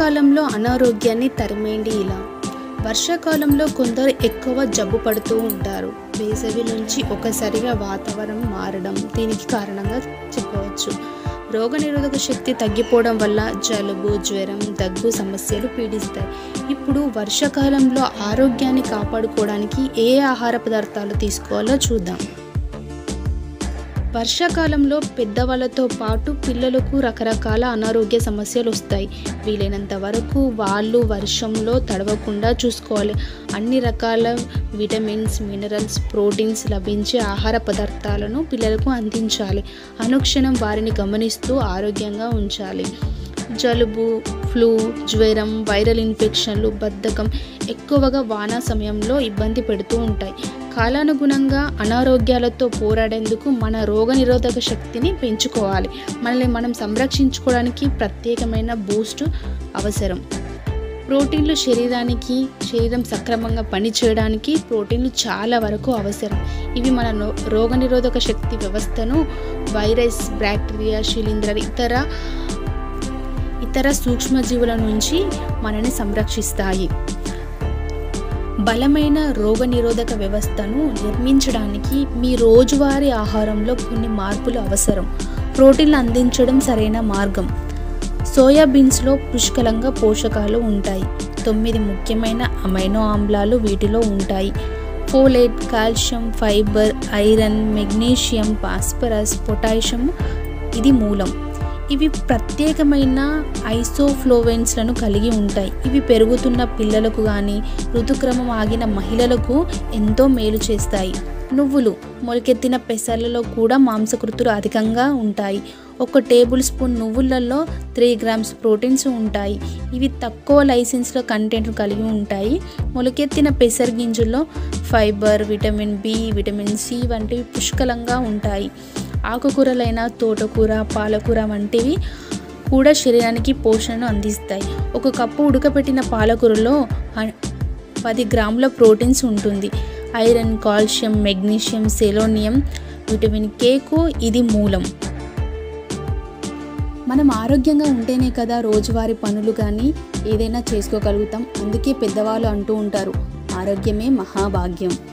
వర్షాకాలంలో అనారోగ్యాన్ని తరిమేండి ఇలా వర్షాకాలంలో కొందరు ఎక్కువ జబ్బు పడుతూ ఉంటారు వేసవి నుంచి ఒకసారిగా వాతావరణం మారడం దీనికి కారణంగా చెప్పవచ్చు రోగనిరోధక శక్తి తగ్గిపోవడం వల్ల జలుబు జ్వరం దగ్గు సమస్యలు పీడిస్తాయి ఇప్పుడు వర్షాకాలంలో ఆరోగ్యాన్ని కాపాడుకోవడానికి ఏ ఆహార పదార్థాలు తీసుకోవాలో చూద్దాం వర్షాకాలంలో పెద్దవాళ్ళతో పాటు పిల్లలకు రకరకాల అనారోగ్య సమస్యలు వస్తాయి వీలైనంత వరకు వాళ్ళు వర్షంలో తడవకుండా చూసుకోవాలి అన్ని రకాల విటమిన్స్ మినరల్స్ ప్రోటీన్స్ లభించే ఆహార పదార్థాలను పిల్లలకు అందించాలి అనుక్షణం వారిని గమనిస్తూ ఆరోగ్యంగా ఉంచాలి జలుబు ఫ్లూ జ్వరం వైరల్ ఇన్ఫెక్షన్లు బద్ధకం ఎక్కువగా వాన సమయంలో ఇబ్బంది పెడుతూ ఉంటాయి కాలానుగుణంగా అనారోగ్యాలతో పోరాడేందుకు మన రోగనిరోధక శక్తిని పెంచుకోవాలి మనల్ని మనం సంరక్షించుకోవడానికి ప్రత్యేకమైన బూస్ట్ అవసరం ప్రోటీన్లు శరీరానికి శరీరం సక్రమంగా పనిచేయడానికి ప్రోటీన్లు చాలా వరకు అవసరం ఇవి మన నో- రోగనిరోధక శక్తి వ్యవస్థను వైరస్ బ్యాక్టీరియా శిలీంధ్రాలు ఇతర ఇతర సూక్ష్మజీవుల నుంచి మనని సంరక్షిస్తాయి బలమైన రోగనిరోధక వ్యవస్థను నిర్మించడానికి మీ రోజువారీ ఆహారంలో కొన్ని మార్పులు అవసరం ప్రోటీన్లు అందించడం సరైన మార్గం సోయాబీన్స్లో పుష్కలంగా పోషకాలు ఉంటాయి తొమ్మిది ముఖ్యమైన అమైనో ఆమ్లాలు వీటిలో ఉంటాయి folate calcium fibre iron magnesium phosphorus potassium ఇది మూలం ఇవి ప్రత్యేకమైన ఐసోఫ్లోవెన్స్లను కలిగి ఉంటాయి ఇవి పెరుగుతున్న పిల్లలకు కానీ ఋతుక్రమం ఆగిన మహిళలకు ఎంతో మేలు చేస్తాయి నువ్వులు మొలకెత్తిన పెసర్లలో కూడా మాంసకృతులు అధికంగా ఉంటాయి ఒక టేబుల్ స్పూన్ నువ్వులలో త్రీ గ్రామ్స్ ప్రోటీన్స్ ఉంటాయి ఇవి తక్కువ లైసెన్స్ల కంటెంట్ కలిగి ఉంటాయి మొలకెత్తిన పెసర గింజల్లో fibre vitamin B vitamin C వంటివి పుష్కలంగా ఉంటాయి ఆకుకూరలైన తోటకూర పాలకూర వంటివి కూడా శరీరానికి పోషణను అందిస్తాయి ఒక కప్పు ఉడకపెట్టిన పాలకూరలో హ- పది గ్రాముల ప్రోటీన్స్ ఉంటుంది iron calcium magnesium selenium vitamin కేకు ఇది మూలం మనం ఆరోగ్యంగా ఉంటేనే కదా రోజువారీ పనులు కానీ ఏదైనా చేసుకోగలుగుతాం అందుకే పెద్దవాళ్ళు అంటూ ఉంటారు ఆరోగ్యమే మహాభాగ్యం